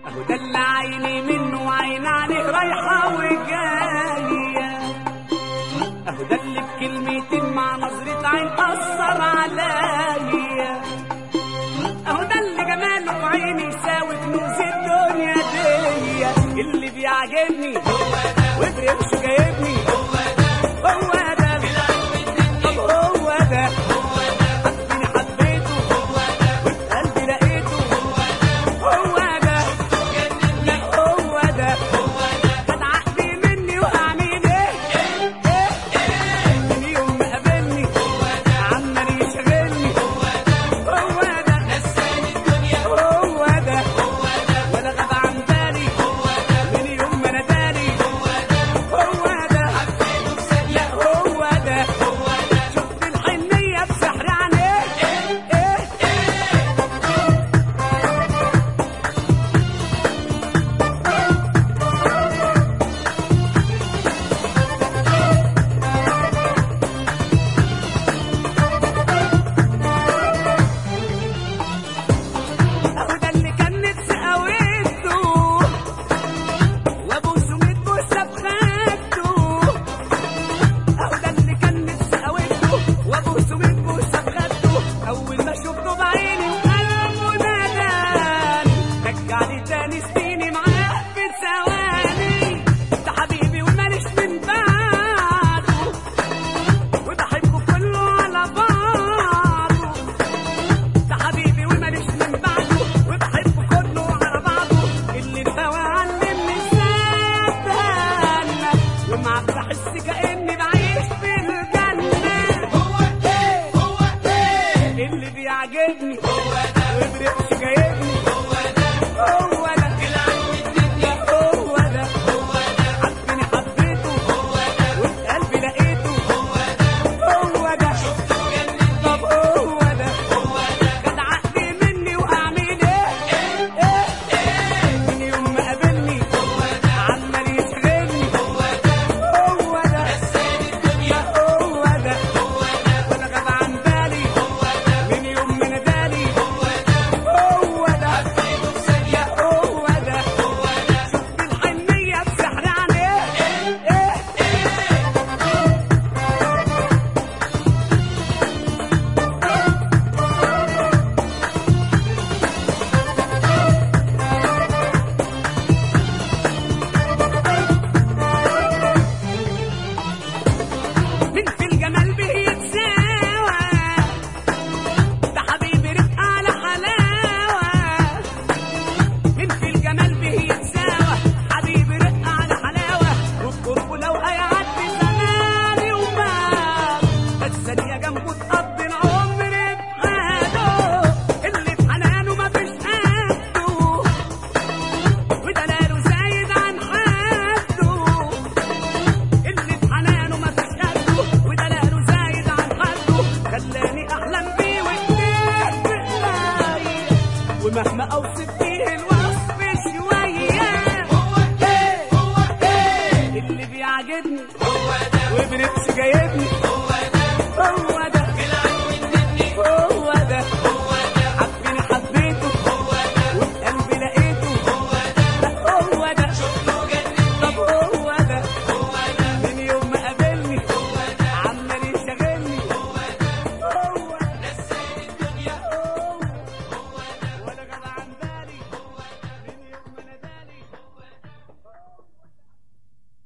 اهو ده اللي عيني منه وعين عليه رايحة وجاية اهو ده اللي بكلمتين مع نظرة عين أثر عليا اهو ده اللي جماله في عيني يساوي كنوز الدنيا دي اللي بيعجبني وبرمش جايبني هو ده هو ده هو ده حبيني حبيته قلبي لقيته هو ده لا هو ده خد عقلي مني واعمل ايه من يوم ما قابلني عمال يشغلني هو ده هو ده ولا غاب عن بالي من يوم ما نادالي هو ده لا هو ده شفت الحنية بسحر عينيه ايه ايه اهو ده اللي كان نفسي قويته وابوسه متبوسه بخدته اهو ده اللي كان نفسي قويته وابوسه متبوسه بخدته اول ما شفته بعيني وقلبه ناداني رجعني تاني سنيني معاه في ثواني ده حبيبي وماليش من بعده وبحبه كله على بعضه ده حبيبي وماليش من بعده وبحبه كله على بعضه اللي الهوى علمني ازاي اتهنى ومعاه بحس كاني بعيش في الجنه هو ايه هو ايه اللي بيعجبني هو ده وبرقش جايبني هو ده هو ده هو ده حبني حبيته وفي قلبي لقيته هو ده طب هو ده خد عقلي مني واعمل ايه ايه ايه من يوم ما قابلني عمال يشغلني هو ده يا هو ده ولا غاب عن بالي من يوم ما نادالي هو ده يا هو ده شفت الحنية بسحر عينيه ايه ايه من في الجمال به يتساوى ده حبيبي رفق على حلاوة من في الجمال به يتساوى حبيبي رق على حلاوة وبقربه لو هيعدي زماني ومات بس ثانية جنبه تقضي العمر بحاله اللي في حنانه مفيش قده ودلاله زايد عن حده اللي في حنانه ما فيش قده ودلاله زايد عن حده خلاني احلم بيه واتنين بقلاي ومهما اوصف فيه الوصف شويه هو ايه هو ايه اللي بيعجبني هو ده وبنفسي جاي